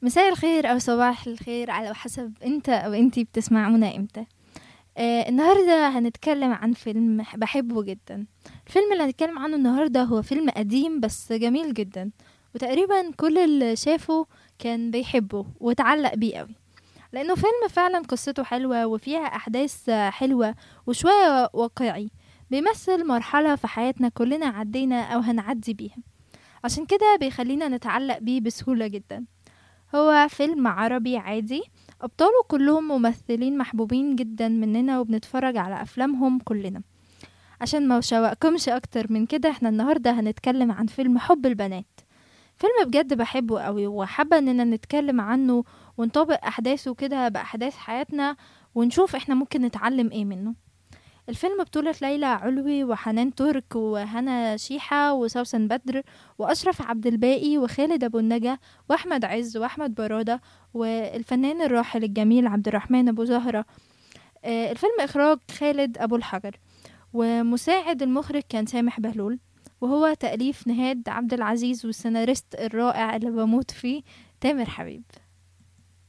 مساء الخير أو صباح الخير على حسب انت أو انتي بتسمعونا امتى آه النهاردة هنتكلم عن فيلم بحبه جدا الفيلم اللي هنتكلم عنه النهاردة هو فيلم قديم بس جميل جدا وتقريبا كل اللي شافه كان بيحبه وتعلق بيه قوي لأنه فيلم فعلا قصته حلوة وفيها أحداث حلوة وشوية واقعي بيمثل مرحلة في حياتنا كلنا عدينا أو هنعدي بيها عشان كده بيخلينا نتعلق بيه بسهولة جدا هو فيلم عربي عادي أبطاله كلهم ممثلين محبوبين جدا مننا وبنتفرج على أفلامهم كلنا عشان ما شوقكمش أكتر من كده احنا النهاردة هنتكلم عن فيلم حب البنات فيلم بجد بحبه قوي وحابة اننا نتكلم عنه ونطابق أحداثه كده بأحداث حياتنا ونشوف احنا ممكن نتعلم ايه منه الفيلم بطولة ليلى علوي وحنان ترك وهنا شيحة وسوسن بدر وأشرف عبد الباقي وخالد أبو النجا وأحمد عز وأحمد برادة والفنان الراحل الجميل عبد الرحمن أبو زهرة آه، الفيلم إخراج خالد أبو الحجر ومساعد المخرج كان سامح بهلول وهو تأليف نهاد عبد العزيز والسيناريست الرائع اللي بموت فيه تامر حبيب